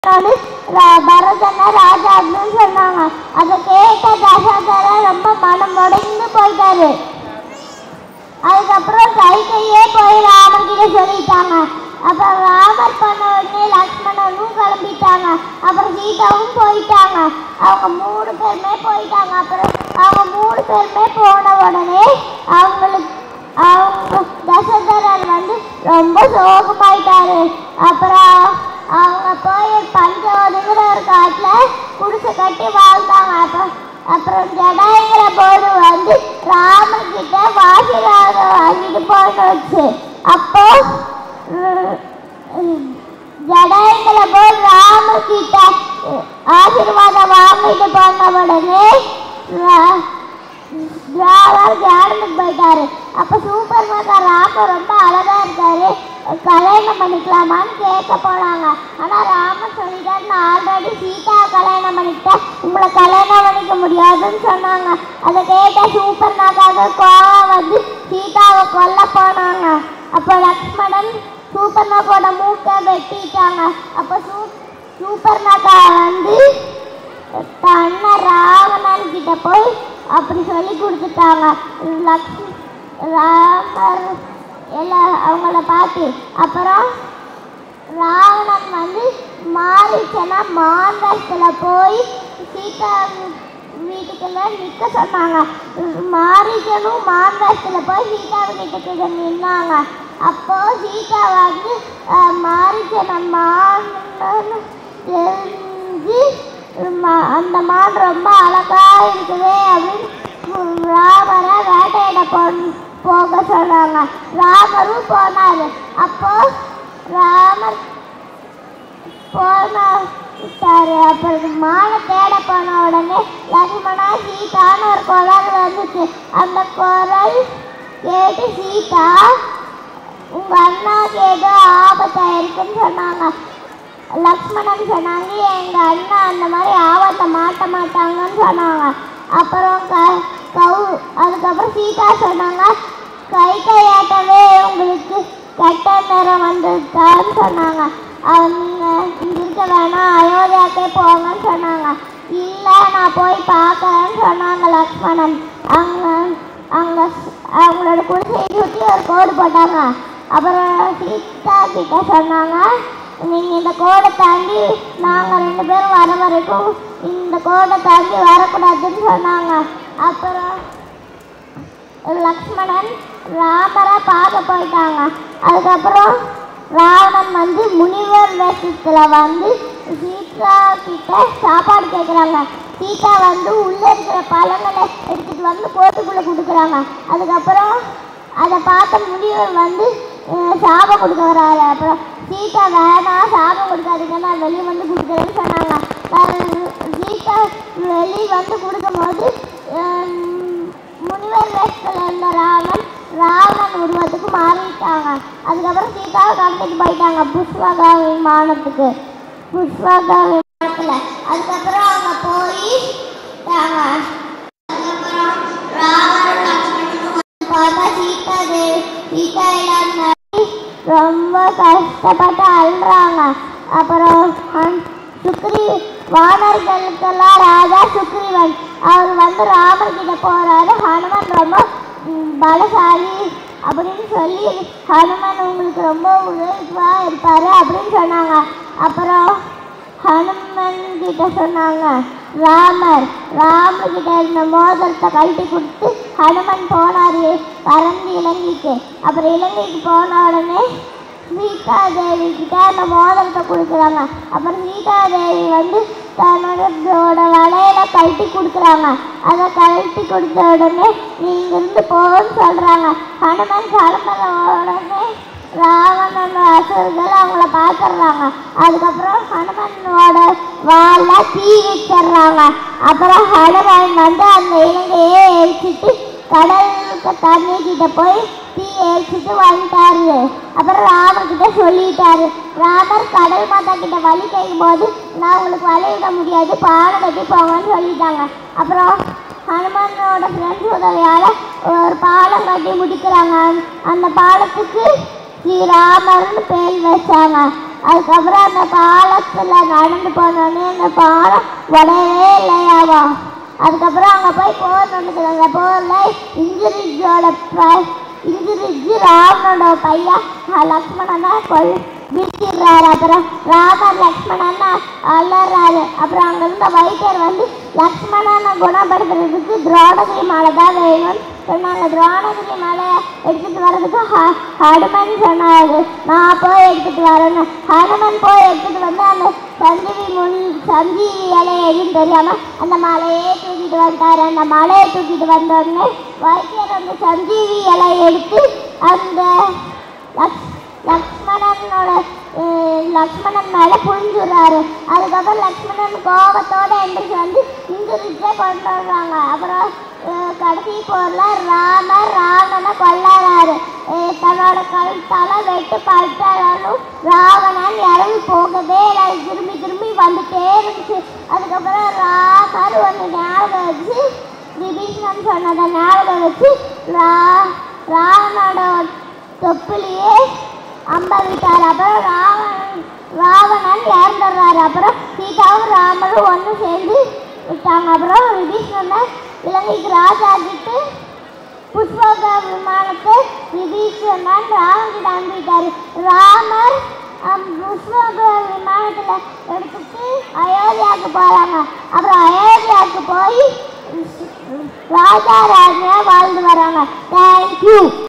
வந்து ரா- பரதனை ராஜான்னு சொன்னாங்க அதை கேட்ட தசரதர் ரொம்ப மனம் உடைந்து போயிட்டாரு அதுக்கப்புறம் கைகையே போய் ராமர் கிட்ட சொல்லிட்டாங்க அப்புறம் ராமர் பண்ண உடனே லக்ஷ்மணனும் கிளம்பிட்டாங்க அப்புறம் சீதாவும் போயிட்டாங்க அவங்க மூணு பேருமே போயிட்டாங்க அப்புறம் அவங்க மூணு பேருமே போன உடனே அவங்களுக்கு அவங்க தசரதர் வந்து ரொம்ப சோகமாயிட்டாரு அப்புறம் அவங்க போய் பஞ்சவதுங்கிற ஒரு காட்டில் குடிசை கட்டி வாழ்ந்தாங்க அப்போ அப்புறம் ஜடாயுங்கிற போர்டு வந்து ராமன் கிட்ட வாசிராதம் வாங்கிட்டு போன்னு வச்சு அப்போ உம், உம், ஜடாயுங்கிற போர்டு ராமர் கிட்ட உம், ஆசீர்வாதம் வாங்கிட்டு போன உடனே ரா- ராமர் தியானத்துக்கு போயிட்டாரு அப்ப சூப்பர் மாதா ராமர் ரொம்ப அழகா இருக்காரு கல்யாணம் பண்ணிக்கலாமான்னு கேட்க போனாங்க ஆனா ராமர் சொல்லிட்டாரு நான் ஆல்ரெடி சீதா கல்யாணம் பண்ணிக்கிட்டேன் உங்களை கல்யாணம் பண்ணிக்க முடியாதுன்னு சொன்னாங்க அதை கேட்ட சூப்பர் நாக்காக கோவம் வந்து சீதாவை கொல்ல போனாங்க அப்போ லக்ஷ்மணன் சூப்பர் நாக்கோட மூக்கை வெட்டிட்டாங்க அப்போ சூ சூப்பர் நாக்கா வந்து தன்னை ராவணன் கிட்ட போய் அப்படி சொல்லி கொடுத்துட்டாங்க லக்ஷ்மி ராமர் எல்லாம் அவங்கள பார்த்து அப்புறம் ராவணன் வந்து மாரிச்சனா மாந்தத்தில் போய் சீதா வீட்டுக்குள்ள நிற்க சொன்னாங்க மாரிச்சனும் மாந்தத்தில் போய் சீதா வீட்டுக்கு நின்னாங்க அப்போ சீதா வந்து அஹ், மாரிச்சனை மான்னு தெரிஞ்சு ம- அந்த மான் ரொம்ப அழகா இருக்குது அப்படின்னு ராமரை வேட்டையிட போ போக சொன்னாங்க ராமரும் போனாரு அப்போ ராமர் போனாரு அப்புறம் மானை தேட போன உடனே லக்ஷ்மணா சீதான்னு ஒரு குரல் வந்துச்சு அந்த குரல் கேட்டு சீதா உங்க அண்ணாக்கு ஏதோ ஆபத்தா இருக்குன்னு சொன்னாங்க லக்ஷ்மணன் சொன்னாங்க எங்க அண்ணா அந்த மாதிரி ஆபத்தை மாட்ட மாட்டாங்கன்னு சொன்னாங்க அப்புறம் க கவு அதுக்கப்புறம் சீதா சொன்னாங்க கை கையாட்டவே உங்களுக்கு கெட்ட நேரம் வந்துட்டான்னு சொன்னாங்க அவங்க இங்க இருக்க வேணாம் அயோத்தியாக்கே போங்கன்னு சொன்னாங்க இல்லை நான் போய் பார்க்கறேன்னு சொன்னாங்க லக்ஷ்மணன் அங்க அங்க அவங்களோட குடிசையை சுற்றி ஒரு கோடு போட்டாங்க அப்புறம் சீதா கிட்ட சொன்னாங்க நீங்கள் இந்த கோடை தாண்டி நாங்கள் ரெண்டு பேரும் வர வரைக்கும் இந்த கோடை தாண்டி வரக்கூடாதுன்னு சொன்னாங்க அப்புறம் லக்ஷ்மணன் ராமரை பார்க்க போயிட்டாங்க அதுக்கப்புறம் ராவணன் வந்து முனிவர் வேஷத்தில் வந்து சீதா கிட்ட சாப்பாடு கேட்குறாங்க சீதா வந்து உள்ளே இருக்கிற பழங்களை எடுத்துகிட்டு வந்து கோட்டுக்குள்ளே கொடுக்குறாங்க அதுக்கப்புறம் அதை பார்த்த முனிவர் வந்து அஹ், சாபம் கொடுக்க வராரு அப்புறம் சீதா வேணாம் சாபம் கொடுக்காதீங்க நான் வெளியே வந்து கொடுக்குறேன்னு சொன்னாங்க அஹ், சீதா வெளியே வந்து கொடுக்கும்போது அஹ், முனிவர் வேஷத்தில் இருந்த ராமன் ராவணன் உருவத்துக்கு மாறிட்டாங்க அதுக்கப்புறம் சீதாவை கடத்திட்டு போயிட்டாங்க புஷ்பகா விமானத்துக்கு புஷ்பகா விமானத்தில் அதுக்கப்புறம் அவங்க போய் ட்டாங்க. அதுக்கப்புறம் ராமரும் லக்ஷ்மணனும் வந்து பார்த்தா சீதா தேவி சீதா இல்லாத ரொம்ப கஷ்டப்பட்டு அழுறாங்க அப்புறம் ஹன்- சுக்ரி வானர்களுக்கெல்லாம் ராஜா சுக்ரீவன் அவர் வந்து ராமர் கிட்ட போறாரு ஹனுமன் ரொம்ப ம், பலசாலி அப்படின்னு சொல்லி ஹனுமன் உங்களுக்கு ரொம்ப உதவிவா இருப்பாரு அப்படின்னு சொன்னாங்க அப்புறம் ஹனுமன் கிட்ட சொன்னாங்க ராமர் ராமர் கிட்ட இருந்த மோதிரத்தை கழட்டி கொடுத்து ஹனுமன் போனாரு பறந்து இலங்கைக்கு அப்புறம் இலங்கைக்கு போன உடனே சீதா தேவி கிட்ட அந்த மோதிரத்தை கொடுக்குறாங்க அப்புறம் சீதா தேவி வந்து தன்னோட வலையில கழட்டி கொடுக்குறாங்க அதை கழட்டி கொடுத்த உடனே நீ இங்கிருந்து போன்னு சொல்றாங்க ஹனுமன் கிளம்புற உடனே ராவணன் அசுரர்கள் அவங்கள பார்த்துடுறாங்க அதுக்கப்புறம் ஹனுமனோட வாழ தீ வச்சிடுறாங்க அப்புறம் ஹனுமன் வந்து அந்த இலங்கையே எரிச்சிட்டு கடலுக்கு தண்ணி கிட்ட போய் தீ எரிச்சிட்டு வந்துட்டாரு அப்புறம் ராமர் கிட்ட சொல்லிட்டாரு ராமர் கடல் மாதா கிட்ட வழி கேட்கும்போது நான் உங்களுக்கு வழி விட முடியாது பானை கட்டி போங்கன்னு சொல்லிட்டாங்க அப்புறம் ஹனுமனோட ஃப்ரெண்ட்ஸ் உதவியால் ஒரு பாலம் கட்டி முடிக்கிறாங்க அந்த பாலத்துக்கு ஸ்ரீராமர்னு பேர் வச்சாங்க அதுக்கப்புறம் அந்த பாலத்தில் நடந்து போனோடனே அந்த பாலம் உடையவே இல்லையாவா அதுக்கப்புறம் அங்கே போய் போர் நடக்குது அந்த போரில் இந்திரிஜோட இந்திரிஜி ராவனோட பையன் அஹ், லக்ஷ்மணனை கொல் வீழ்த்திடுறாரு அப்புறம் ராமர் லக்ஷ்மணன் அலறாரு அப்புறம் அங்க இருந்த வைத்தியர் வந்து லக்ஷ்மணனை குணப்படுத்துறதுக்கு துரோணகிரி மாலை தான் வேணும்னு சொன்னாங்க துரோணகிரி மாலையை எடுத்துட்டு வர்றதுக்கு ஹ- ஹனுமன் சொன்னாரு நான் போய் எடுத்துட்டு வரேன்னு ஹனுமன் போய் எடுத்துட்டு வந்து அந்த சஞ்சீவி முன் சஞ்சீவி இலையை எதுவும் தெரியாம அந்த மலையே தூக்கிட்டு வந்துட்டாரு அந்த மலையை தூக்கிட்டு வந்த உடனே வைத்தியர் அந்த சஞ்சீவி இலையை எடுத்து அந்த லக்ஷ் லக்ஷ்மணனோட அஹ், லக்ஷ்மணன் மேலே புரிஞ்சுடுறாரு அதுக்கப்புறம் லக்ஷ்மணன் கோபத்தோட எந்திரிச்சு வந்து இந்திரிச்சே கொண்டு வர்றாங்க அப்புறம் அஹ், கடைசி போரில் ராமர் ராவணனை கொல்லாறாரு அஹ், தன்னோட கழுத்தால வெட்டு பட்டாலும் ராவணன் இறங்கி போகவே இல்லை அது திரும்பி திரும்பி வந்துட்டே இருந்துச்சு அதுக்கப்புறம் ராமர் ஒன்று ஞாபகம் வச்சு விபீஷணன் சொன்னதை ஞாபகம் வச்சு ரா ராவணோட தொப்புலையே அம்ப விட்டார் அப்புறம் ராவணன் ராவணன் இறந்துடுறாரு அப்புறம் சீதாவும் ராமரும் ஒன்று சேர்ந்து விட்டாங்க அப்புறம் விபீஷணனை இலங்கைக்கு ராஜா கிட்டு புஷ்பக விமானத்தை விபீஷணன் ராமன் அனுப்பிட்டாரு ராமர் அம், புஷ்பக விமானத்தில் எடுத்துட்டு அயோத்தியாவுக்கு போகிறாங்க அப்புறம் அயோத்தியாவுக்கு போய் ராஜா ராஜா வாழ்ந்து வராங்க தேங்க்யூ